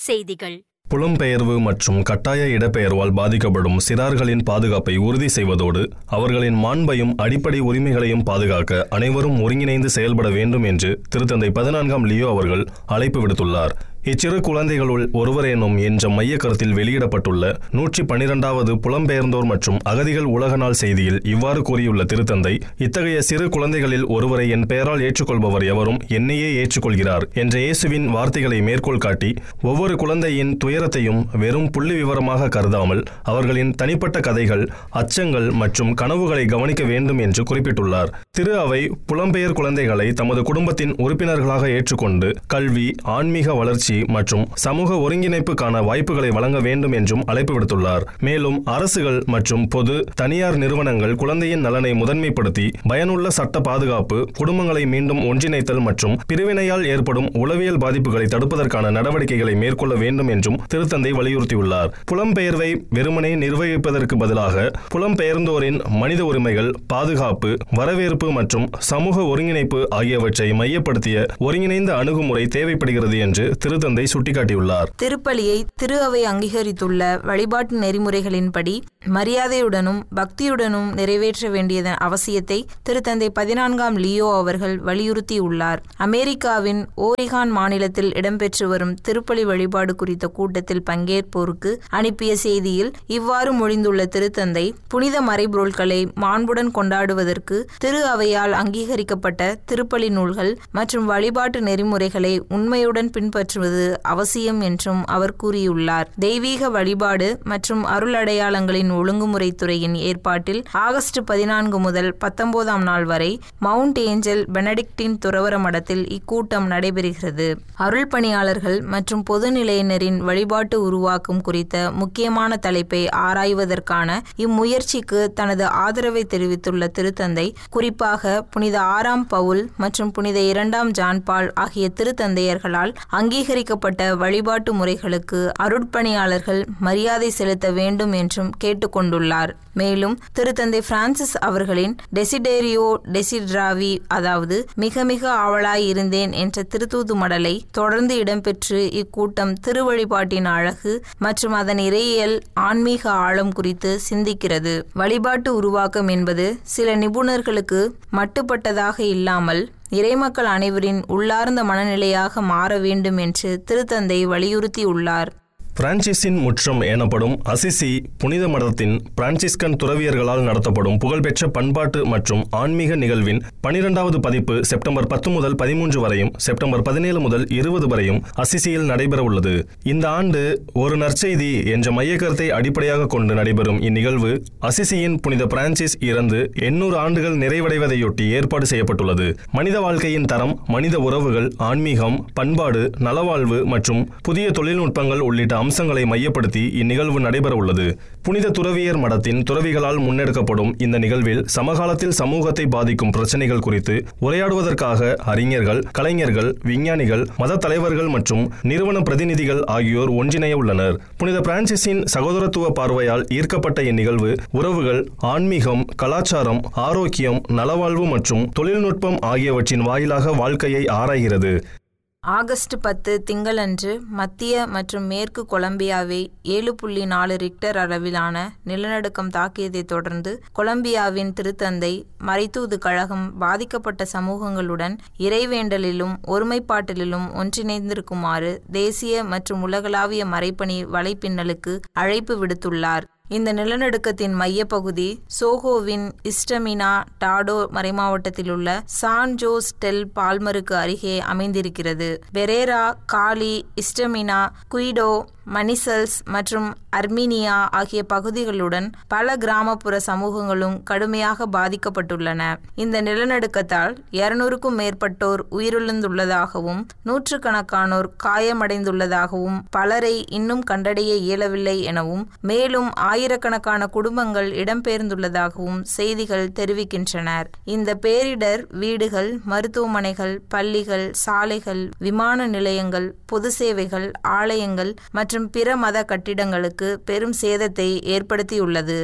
செய்திகள் புலம்பெயர்வு மற்றும் கட்டாய இடப்பெயர்வால் பாதிக்கப்படும் சிறார்களின் பாதுகாப்பை உறுதி செய்வதோடு அவர்களின் மாண்பையும் அடிப்படை உரிமைகளையும் பாதுகாக்க அனைவரும் ஒருங்கிணைந்து செயல்பட வேண்டும் என்று திருத்தந்தை பதினான்காம் லியோ அவர்கள் அழைப்பு விடுத்துள்ளார் இச்சிறு குழந்தைகளுள் ஒருவரேனும் என்ற மைய கருத்தில் வெளியிடப்பட்டுள்ள நூற்றி பனிரெண்டாவது புலம்பெயர்ந்தோர் மற்றும் அகதிகள் உலக நாள் செய்தியில் இவ்வாறு கூறியுள்ள திருத்தந்தை இத்தகைய சிறு குழந்தைகளில் ஒருவரை என் பெயரால் ஏற்றுக்கொள்பவர் எவரும் என்னையே ஏற்றுக்கொள்கிறார் என்ற இயேசுவின் வார்த்தைகளை மேற்கோள் காட்டி ஒவ்வொரு குழந்தையின் துயரத்தையும் வெறும் புள்ளி விவரமாக கருதாமல் அவர்களின் தனிப்பட்ட கதைகள் அச்சங்கள் மற்றும் கனவுகளை கவனிக்க வேண்டும் என்று குறிப்பிட்டுள்ளார் திரு அவை புலம்பெயர் குழந்தைகளை தமது குடும்பத்தின் உறுப்பினர்களாக ஏற்றுக்கொண்டு கல்வி ஆன்மீக வளர்ச்சி மற்றும் சமூக ஒருங்கிணைப்புக்கான வாய்ப்புகளை வழங்க வேண்டும் என்றும் அழைப்பு விடுத்துள்ளார் மேலும் அரசுகள் மற்றும் பொது தனியார் நிறுவனங்கள் குழந்தையின் நலனை முதன்மைப்படுத்தி பயனுள்ள சட்ட பாதுகாப்பு குடும்பங்களை மீண்டும் ஒன்றிணைத்தல் மற்றும் பிரிவினையால் ஏற்படும் உளவியல் பாதிப்புகளை தடுப்பதற்கான நடவடிக்கைகளை மேற்கொள்ள வேண்டும் என்றும் திருத்தந்தை வலியுறுத்தியுள்ளார் புலம்பெயர்வை வெறுமனே நிர்வகிப்பதற்கு பதிலாக புலம்பெயர்ந்தோரின் மனித உரிமைகள் பாதுகாப்பு வரவேற்பு மற்றும் சமூக ஒருங்கிணைப்பு ஆகியவற்றை மையப்படுத்திய ஒருங்கிணைந்த அணுகுமுறை தேவைப்படுகிறது என்று திருத்தந்தை சுட்டிக்காட்டியுள்ளார் திருப்பலியை திரு அவை அங்கீகரித்துள்ள வழிபாட்டு நெறிமுறைகளின்படி மரியாதையுடனும் பக்தியுடனும் நிறைவேற்ற வேண்டியதன் அவசியத்தை திருத்தந்தை பதினான்காம் லியோ அவர்கள் வலியுறுத்தியுள்ளார் அமெரிக்காவின் ஓரிகான் மாநிலத்தில் இடம்பெற்று வரும் திருப்பலி வழிபாடு குறித்த கூட்டத்தில் பங்கேற்போருக்கு அனுப்பிய செய்தியில் இவ்வாறு மொழிந்துள்ள திருத்தந்தை புனித மறைபொருட்களை மாண்புடன் கொண்டாடுவதற்கு திரு அவையால் அங்கீகரிக்கப்பட்ட திருப்பலி நூல்கள் மற்றும் வழிபாட்டு நெறிமுறைகளை உண்மையுடன் பின்பற்றுவது அவசியம் என்றும் அவர் கூறியுள்ளார் தெய்வீக வழிபாடு மற்றும் அருளடையாளங்களின் ஒழுங்குமுறை துறையின் ஏற்பாட்டில் ஆகஸ்ட் பதினான்கு முதல் பத்தொன்பதாம் நாள் வரை மவுண்ட் ஏஞ்சல் பெனடிக்டின் துறவர மடத்தில் இக்கூட்டம் நடைபெறுகிறது அருள் பணியாளர்கள் மற்றும் பொதுநிலையினரின் வழிபாட்டு உருவாக்கம் குறித்த முக்கியமான தலைப்பை ஆராய்வதற்கான இம்முயற்சிக்கு தனது ஆதரவை தெரிவித்துள்ள திருத்தந்தை குறிப்பாக புனித ஆறாம் பவுல் மற்றும் புனித இரண்டாம் ஜான் பால் ஆகிய திருத்தந்தையர்களால் அங்கீகரிக்கப்பட்ட வழிபாட்டு முறைகளுக்கு அருட்பணியாளர்கள் மரியாதை செலுத்த வேண்டும் என்றும் கேட்டுக்கொண்டுள்ளார் மேலும் திருத்தந்தை பிரான்சிஸ் அவர்களின் டெசிடேரியோ டெசிட்ராவி அதாவது மிக மிக ஆவலாய் இருந்தேன் என்ற திருத்தூது மடலை தொடர்ந்து இடம்பெற்று இக்கூட்டம் திருவழிபாட்டின் அழகு மற்றும் அதன் இறையியல் ஆன்மீக ஆழம் குறித்து சிந்திக்கிறது வழிபாட்டு உருவாக்கம் என்பது சில நிபுணர்களுக்கு மட்டுப்பட்டதாக இல்லாமல் இறைமக்கள் அனைவரின் உள்ளார்ந்த மனநிலையாக மாற வேண்டும் என்று திருத்தந்தை வலியுறுத்தியுள்ளார் பிரான்சிஸின் முற்றம் எனப்படும் அசிசி புனித மடத்தின் பிரான்சிஸ்கன் துறவியர்களால் நடத்தப்படும் புகழ்பெற்ற பண்பாட்டு மற்றும் ஆன்மீக நிகழ்வின் பனிரெண்டாவது பதிப்பு செப்டம்பர் பத்து முதல் பதிமூன்று வரையும் செப்டம்பர் பதினேழு முதல் இருபது வரையும் அசிசியில் நடைபெற உள்ளது இந்த ஆண்டு ஒரு நற்செய்தி என்ற மையக்கருத்தை அடிப்படையாக கொண்டு நடைபெறும் இந்நிகழ்வு அசிசியின் புனித பிரான்சிஸ் இறந்து எண்ணூறு ஆண்டுகள் நிறைவடைவதையொட்டி ஏற்பாடு செய்யப்பட்டுள்ளது மனித வாழ்க்கையின் தரம் மனித உறவுகள் ஆன்மீகம் பண்பாடு நலவாழ்வு மற்றும் புதிய தொழில்நுட்பங்கள் உள்ளிட்ட அம்சங்களை மையப்படுத்தி இந்நிகழ்வு நடைபெற உள்ளது புனித துறவியர் மடத்தின் துறவிகளால் முன்னெடுக்கப்படும் இந்த நிகழ்வில் சமகாலத்தில் சமூகத்தை பாதிக்கும் பிரச்சனைகள் குறித்து உரையாடுவதற்காக அறிஞர்கள் கலைஞர்கள் விஞ்ஞானிகள் மத தலைவர்கள் மற்றும் நிறுவன பிரதிநிதிகள் ஆகியோர் ஒன்றிணைய உள்ளனர் புனித பிரான்சிஸின் சகோதரத்துவ பார்வையால் ஈர்க்கப்பட்ட இந்நிகழ்வு உறவுகள் ஆன்மீகம் கலாச்சாரம் ஆரோக்கியம் நலவாழ்வு மற்றும் தொழில்நுட்பம் ஆகியவற்றின் வாயிலாக வாழ்க்கையை ஆராய்கிறது ஆகஸ்ட் பத்து திங்களன்று மத்திய மற்றும் மேற்கு கொலம்பியாவை ஏழு புள்ளி நாலு ரிக்டர் அளவிலான நிலநடுக்கம் தாக்கியதை தொடர்ந்து கொலம்பியாவின் திருத்தந்தை மறைத்தூது கழகம் பாதிக்கப்பட்ட சமூகங்களுடன் இறைவேண்டலிலும் ஒருமைப்பாட்டிலும் ஒன்றிணைந்திருக்குமாறு தேசிய மற்றும் உலகளாவிய மறைப்பணி வலைப்பின்னலுக்கு அழைப்பு விடுத்துள்ளார் இந்த நிலநடுக்கத்தின் மையப்பகுதி சோஹோவின் இஸ்டமினா டாடோ மறைமாவட்டத்திலுள்ள சான் ஜோஸ் டெல் பால்மருக்கு அருகே அமைந்திருக்கிறது பெரேரா காலி இஸ்டமினா குயிடோ மனிசல்ஸ் மற்றும் அர்மீனியா ஆகிய பகுதிகளுடன் பல கிராமப்புற சமூகங்களும் கடுமையாக பாதிக்கப்பட்டுள்ளன இந்த நிலநடுக்கத்தால் இருநூறுக்கும் மேற்பட்டோர் உயிரிழந்துள்ளதாகவும் நூற்றுக்கணக்கானோர் காயமடைந்துள்ளதாகவும் பலரை இன்னும் கண்டடைய இயலவில்லை எனவும் மேலும் ஆயிரக்கணக்கான குடும்பங்கள் இடம்பெயர்ந்துள்ளதாகவும் செய்திகள் தெரிவிக்கின்றனர் இந்த பேரிடர் வீடுகள் மருத்துவமனைகள் பள்ளிகள் சாலைகள் விமான நிலையங்கள் பொது சேவைகள் ஆலயங்கள் மற்றும் பிற மத கட்டிடங்களுக்கு பெரும் சேதத்தை ஏற்படுத்தியுள்ளது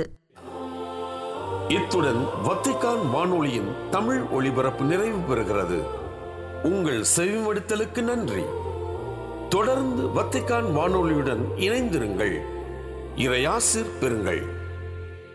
இத்துடன் வத்திக்கான் வானொலியின் தமிழ் ஒளிபரப்பு நிறைவு பெறுகிறது உங்கள் செவிமடுத்தலுக்கு நன்றி தொடர்ந்து வத்திக்கான் வானொலியுடன் இணைந்திருங்கள் இறையாசிர் பெறுங்கள்